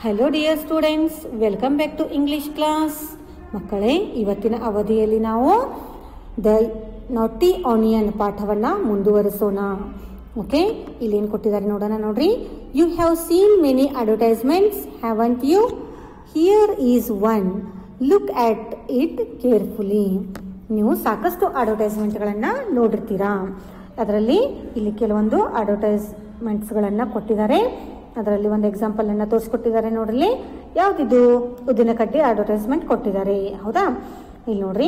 Hello dear students welcome back to English class ಮಕ್ಕಳೇ ಇವತ್ತಿನ ಅವಧಿಯಲ್ಲಿ ನಾವು ದ ನಾಟಿ ಆನಿಯನ್ ಪಾಠವನ್ನು ಮುಂದುವರಿಸೋಣ ಓಕೆ ಇಲ್ಲೇನು ಕೊಟ್ಟಿದ್ದಾರೆ ನೋಡೋಣ ನೋಡ್ರಿ you have seen many advertisements haven't you here is one look at it carefully ನೀವು ಸಾಕಷ್ಟು ಅಡ್ವರ್ಟೈಸ್ಮೆಂಟ್ಗಳನ್ನು ನೋಡಿರ್ತೀರಾ ಅದರಲ್ಲಿ ಇಲ್ಲಿ ಕೆಲವೊಂದು ಅಡ್ವರ್ಟೈಸ್ಮೆಂಟ್ಸ್ಗಳನ್ನು ಕೊಟ್ಟಿದ್ದಾರೆ ಅದರಲ್ಲಿ ಒಂದು ಎಕ್ಸಾಂಪಲ್ ಅನ್ನ ತೋರಿಸ್ಕೊಟ್ಟಿದ್ದಾರೆ ನೋಡ್ರಿ ಯಾವ್ದಿದು ಉದ್ದಿನ ಕಡ್ಡಿ ಅಡ್ವರ್ಟೈಸ್ಮೆಂಟ್ ಕೊಟ್ಟಿದ್ದಾರೆ ಹೌದಾ ಇಲ್ಲಿ ನೋಡ್ರಿ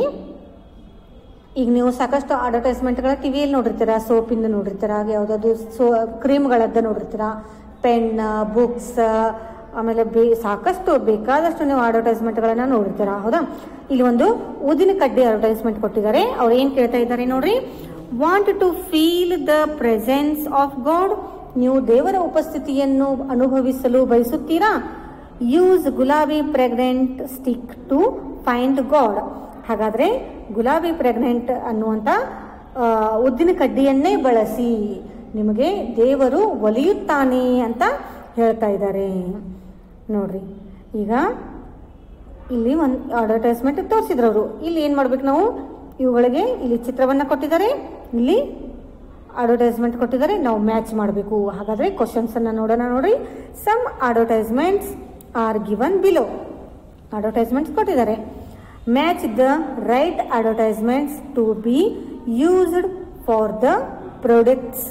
ಈಗ ನೀವು ಸಾಕಷ್ಟು ಅಡ್ವರ್ಟೈಸ್ಮೆಂಟ್ಗಳ ಟಿವಿಯಲ್ಲಿ ನೋಡಿರ್ತೀರಾ ಸೋಪಿಂದ ನೋಡಿರ್ತೀರಾ ಯಾವುದಾದ್ರು ಸೋ ಕ್ರೀಮ್ಗಳದ್ದು ನೋಡಿರ್ತೀರಾ ಪೆನ್ ಬುಕ್ಸ್ ಆಮೇಲೆ ಬೇ ಸಾಕಷ್ಟು ಬೇಕಾದಷ್ಟು ನೀವು ಅಡ್ವರ್ಟೈಸ್ಮೆಂಟ್ಗಳನ್ನು ನೋಡಿರ್ತೀರಾ ಹೌದಾ ಇಲ್ಲಿ ಒಂದು ಊದಿನ ಕಡ್ಡಿ ಅಡ್ವರ್ಟೈಸ್ಮೆಂಟ್ ಕೊಟ್ಟಿದ್ದಾರೆ ಅವ್ರು ಏನು ಕೇಳ್ತಾ ಇದ್ದಾರೆ ನೋಡ್ರಿ want to feel the presence of God ನೀವು ದೇವರ ಉಪಸ್ಥಿತಿಯನ್ನು ಅನುಭವಿಸಲು ಬಯಸುತ್ತೀರಾ use Gulabi pregnant stick to find God ಹಾಗಾದ್ರೆ ಗುಲಾಬಿ ಪ್ರೆಗ್ನೆಂಟ್ ಅನ್ನುವಂಥ ಆ, ಉದ್ದಿನ ಕಡ್ಡಿಯನ್ನೇ ಬಳಸಿ ನಿಮಗೆ ದೇವರು ಒಲಿಯುತ್ತಾನೆ ಅಂತ ಹೇಳ್ತಾ ಇದ್ದಾರೆ ನೋಡ್ರಿ ಈಗ ಇಲ್ಲಿ ಒಂದು ಅಡ್ವರ್ಟೈಸ್ಮೆಂಟ್ ತೋರಿಸಿದ್ರು ಅವರು ಇಲ್ಲಿ ಏನು ಮಾಡ್ಬೇಕು ನಾವು ಇವುಗಳಿಗೆ ಇಲ್ಲಿ ಚಿತ್ರವನ್ನು ಕೊಟ್ಟಿದ್ದಾರೆ ಇಲ್ಲಿ ಅಡ್ವರ್ಟೈಸ್ಮೆಂಟ್ ಕೊಟ್ಟಿದ್ದಾರೆ ನಾವು ಮ್ಯಾಚ್ ಮಾಡಬೇಕು ಹಾಗಾದ್ರೆ ಕ್ವಶನ್ಸ್ ಅನ್ನ ನೋಡೋಣ ನೋಡ್ರಿ some advertisements are given below advertisements ಕೊಟ್ಟಿದ್ದಾರೆ match the right advertisements to be used for the products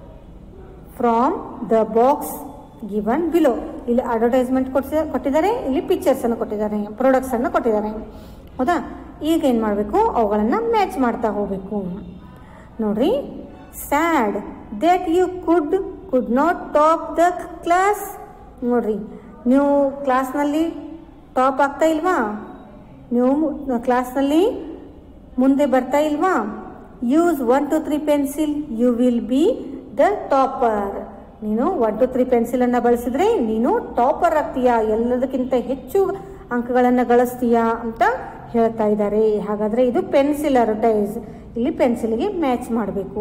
from the box given below ಇಲ್ಲಿ ಅಡ್ವರ್ಟೈಸ್ಮೆಂಟ್ ಕೊಟ್ಟಿದ್ದಾರೆ ಇಲ್ಲಿ ಪಿಕ್ಚರ್ಸ್ ಅನ್ನು ಕೊಟ್ಟಿದ್ದಾರೆ ಪ್ರಾಡಕ್ಟ್ಸ್ ಅನ್ನು ಕೊಟ್ಟಿದ್ದಾರೆ ಹೌದಾ ಈಗ ಏನು ಮಾಡಬೇಕು ಅವುಗಳನ್ನು ಮ್ಯಾಚ್ ಮಾಡ್ತಾ ಹೋಗಬೇಕು ನೋಡ್ರಿ sad that you could could not top the class ನೋಡ್ರಿ ನೀವು ಕ್ಲಾಸ್ನಲ್ಲಿ ಟಾಪ್ ಆಗ್ತಾ ಇಲ್ವಾ ನೀವು ಕ್ಲಾಸ್ನಲ್ಲಿ ಮುಂದೆ ಬರ್ತಾ ಇಲ್ವಾ use one two three pencil you will be the topper ನೀನು ಒನ್ ಟು ತ್ರೀ ಪೆನ್ಸಿಲನ್ನು ಬಳಸಿದ್ರೆ ನೀನು ಟಾಪರ್ ಆಗ್ತೀಯಾ ಎಲ್ಲದಕ್ಕಿಂತ ಹೆಚ್ಚು ಅಂಕಗಳನ್ನು ಗಳಿಸ್ತೀಯಾ ಅಂತ ಹೇಳ್ತಾ ಇದ್ದಾರೆ ಹಾಗಾದ್ರೆ ಇದು ಪೆನ್ಸಿಲ್ ಅಡ್ವರ್ಟೈಸ್ ಇಲ್ಲಿ ಪೆನ್ಸಿಲ್ಗೆ ಮ್ಯಾಚ್ ಮಾಡಬೇಕು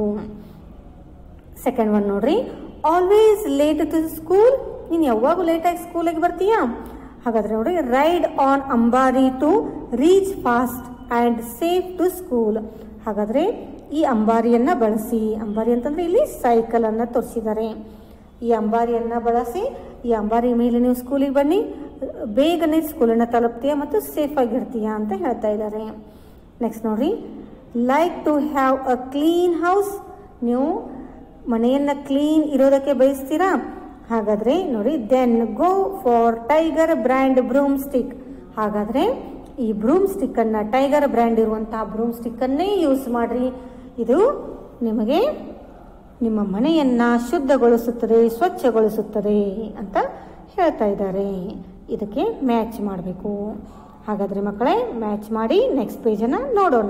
ಸೆಕೆಂಡ್ ಒನ್ ನೋಡ್ರಿ ಆಲ್ವೇಸ್ ಲೇಟ್ ಟು ಸ್ಕೂಲ್ ನೀನು ಯಾವಾಗೂ ಲೇಟಾಗಿ ಸ್ಕೂಲಿಗೆ ಬರ್ತೀಯಾ ಹಾಗಾದ್ರೆ ನೋಡಿ ride on Ambari to reach fast and safe to school ಹಾಗಾದ್ರೆ ಈ ಅಂಬಾರಿಯನ್ನ ಬಳಸಿ ಅಂಬಾರಿ ಅಂತಂದ್ರೆ ಇಲ್ಲಿ ಸೈಕಲ್ ಅನ್ನ ತೋರಿಸಿದ್ದಾರೆ ಈ ಅಂಬಾರಿಯನ್ನ ಬಳಸಿ ಈ ಅಂಬಾರಿ ಮೇಲೆ ನೀವು ಸ್ಕೂಲಿಗೆ ಬನ್ನಿ ಬೇಗನೆ ಸ್ಕೂಲನ್ನು ತಲುಪ್ತೀಯ ಮತ್ತು ಸೇಫ್ ಆಗಿರ್ತೀಯ ಅಂತ ಹೇಳ್ತಾ ಇದ್ದಾರೆ ನೆಕ್ಸ್ಟ್ ನೋಡ್ರಿ like to have a clean house ನೀವು ಮನೆಯನ್ನ ಕ್ಲೀನ್ ಇರೋದಕ್ಕೆ ಬಯಸ್ತೀರಾ ಹಾಗಾದ್ರೆ ನೋಡಿ then go for Tiger brand broom stick ಹಾಗಾದ್ರೆ ಈ ಬ್ರೂಮ್ ಸ್ಟಿಕ್ ಅನ್ನ ಟೈಗರ್ ಬ್ರ್ಯಾಂಡ್ ಇರುವಂತಹ ಬ್ರೂಮ್ ಸ್ಟಿಕ್ ಅನ್ನೇ ಯೂಸ್ ಮಾಡ್ರಿ ಇದು ನಿಮಗೆ ನಿಮ್ಮ ಮನೆಯನ್ನ ಶುದ್ಧಗೊಳಿಸುತ್ತದೆ ಸ್ವಚ್ಛಗೊಳಿಸುತ್ತದೆ ಅಂತ ಹೇಳ್ತಾ ಇದ್ದಾರೆ ಇದಕ್ಕೆ ಮ್ಯಾಚ್ ಮಾಡಬೇಕು ಹಾಗಾದ್ರೆ ಮಕ್ಕಳೇ ಮ್ಯಾಚ್ ಮಾಡಿ ನೆಕ್ಸ್ಟ್ ಪೇಜನ್ನು ನೋಡೋಣ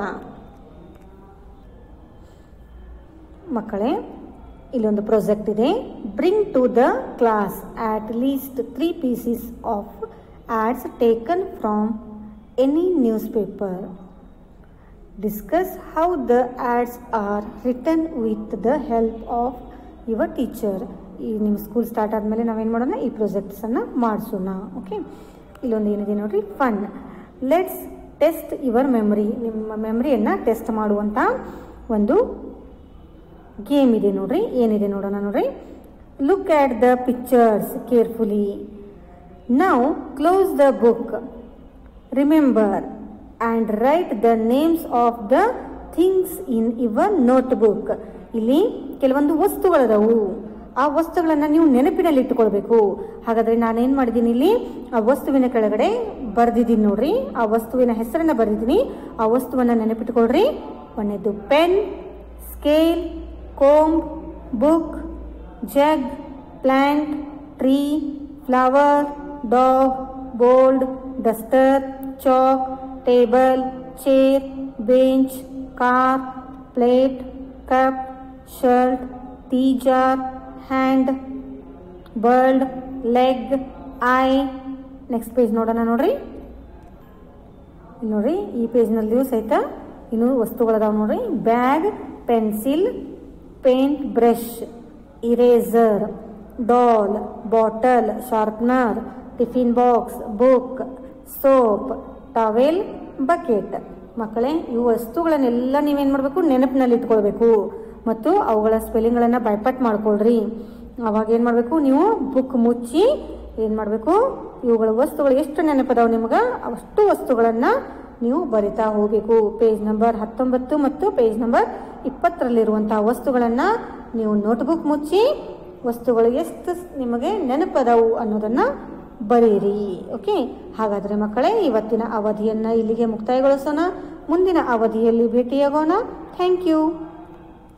ಮಕ್ಕಳೇ ಇಲ್ಲೊಂದು ಪ್ರಾಜೆಕ್ಟ್ ಇದೆ bring to the class at least three pieces of ads taken from any newspaper discuss how the ads are return with the help of your teacher ಈ ನಿಮ್ಮ ಸ್ಕೂಲ್ ಸ್ಟಾರ್ಟ್ ಆದಮೇಲೆ ನಾವೇನು ಮಾಡೋಣ ಈ ಪ್ರಾಜೆಕ್ಟ್ಸನ್ನು ಮಾಡಿಸೋಣ ಓಕೆ ಇಲ್ಲೊಂದು ಏನಿದೆ ನೋಡ್ರಿ fun let's test your memory ನಿಮ್ಮ ಮೆಮರಿಯನ್ನು ಟೆಸ್ಟ್ ಮಾಡುವಂಥ ಒಂದು ಗೇಮ್ ಇದೆ ನೋಡ್ರಿ ಏನಿದೆ ನೋಡೋಣ ನೋಡ್ರಿ look at the pictures carefully now close the book remember and write the names of the things in your notebook ಇಲ್ಲಿ ಕೆಲವೊಂದು ವಸ್ತುಗಳದವು ಆ ವಸ್ತುಗಳನ್ನು ನೀವು ನೆನಪಿನಲ್ಲಿ ಇಟ್ಟುಕೊಳ್ಬೇಕು ಹಾಗಾದ್ರೆ ನಾನೇನು ಮಾಡಿದ್ದೀನಿ ಇಲ್ಲಿ ಆ ವಸ್ತುವಿನ ಕೆಳಗಡೆ ಬರೆದಿದ್ದೀನಿ ನೋಡ್ರಿ ಆ ವಸ್ತುವಿನ ಹೆಸರನ್ನ ಬರೆದಿದ್ದೀನಿ ಆ ವಸ್ತುವನ್ನು ನೆನಪಿಟ್ಕೊಳ್ರಿ ಒಂದೇದು pen scale comb, book, jug, plant, tree, flower, dog, bold, duster, chalk, table, chair, bench, car, plate, cup, shirt, tea jar, hand, bird, leg, eye. Next page ನೋಡೋಣ ನೋಡ್ರಿ ಇಲ್ಲಿ ನೋಡ್ರಿ ಈ ಪೇಜ್ನಲ್ಲಿಯೂ ಸಹಿತ ಇನ್ನು ವಸ್ತುಗಳದಾವ ನೋಡ್ರಿ bag pencil paint brush eraser doll bottle sharpener tiffin box book soap towel bucket ಮಕ್ಕಳೇ ಈ ವಸ್ತುಗಳನ್ನೆಲ್ಲ ನೀವೇನು ಮಾಡಬೇಕು ನೆನಪಿನಲ್ಲಿ ಇಟ್ಕೊಳ್ಬೇಕು ಮತ್ತು ಅವುಗಳ ಸ್ಪೆಲ್ಲಿಂಗ್ಗಳನ್ನು ಬೈಪಟ್ ಮಾಡ್ಕೊಳ್ರಿ ಅವಾಗ ಏನು ಮಾಡಬೇಕು ನೀವು ಬುಕ್ ಮುಚ್ಚಿ ಏನು ಮಾಡಬೇಕು ಇವುಗಳ ವಸ್ತುಗಳು ಎಷ್ಟು ನೆನಪದಾವ ನಿಮ್ಗೆ ಅಷ್ಟು ವಸ್ತುಗಳನ್ನು ನೀವು ಬರಿತಾ ಹೋಗಬೇಕು ಪೇಜ್ ನಂಬರ್ ಹತ್ತೊಂಬತ್ತು ಮತ್ತು ಪೇಜ್ ನಂಬರ್ ಇಪ್ಪತ್ತರಲ್ಲಿರುವಂತಹ ವಸ್ತುಗಳನ್ನು ನೀವು ನೋಟ್ಬುಕ್ ಮುಚ್ಚಿ ವಸ್ತುಗಳು ಎಷ್ಟು ನಿಮಗೆ ನೆನಪದವು ಅನ್ನೋದನ್ನು ಬರೀರಿ ಓಕೆ ಹಾಗಾದರೆ ಮಕ್ಕಳೇ ಇವತ್ತಿನ ಅವಧಿಯನ್ನು ಇಲ್ಲಿಗೆ ಮುಕ್ತಾಯಗೊಳಿಸೋಣ ಮುಂದಿನ ಅವಧಿಯಲ್ಲಿ ಭೇಟಿಯಾಗೋಣ ಥ್ಯಾಂಕ್ ಯು